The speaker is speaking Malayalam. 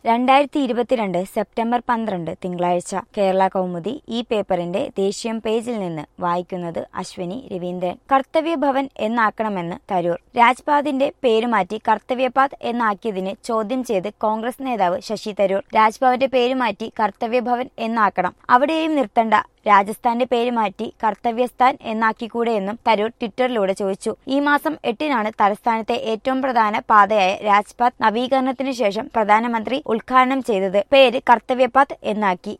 രണ്ടായിരത്തി ഇരുപത്തിരണ്ട് സെപ്റ്റംബർ പന്ത്രണ്ട് തിങ്കളാഴ്ച കേരള കൗമുദി ഈ പേപ്പറിന്റെ ദേശീയം പേജിൽ നിന്ന് വായിക്കുന്നത് അശ്വിനി രവീന്ദ്രൻ കർത്തവ്യഭവൻ എന്നാക്കണമെന്ന് തരൂർ രാജ്പാദിന്റെ പേരുമാറ്റി കർത്തവ്യപാത് എന്നാക്കിയതിനെ ചോദ്യം ചെയ്ത് കോൺഗ്രസ് നേതാവ് ശശി തരൂർ രാജ്ഭവന്റെ പേരുമാറ്റി കർത്തവ്യഭവൻ എന്നാക്കണം അവിടെയും നിർത്തണ്ട രാജസ്ഥാന്റെ പേര് മാറ്റി കർത്തവ്യസ്ഥാൻ എന്നാക്കിക്കൂടെയെന്നും തരൂർ ട്വിറ്ററിലൂടെ ചോദിച്ചു ഈ മാസം എട്ടിനാണ് തലസ്ഥാനത്തെ ഏറ്റവും പ്രധാന പാതയായ രാജ്പാത് നവീകരണത്തിനു ശേഷം പ്രധാനമന്ത്രി ഉദ്ഘാടനം ചെയ്തത് പേര് കർത്തവ്യപാത് എന്നാക്കി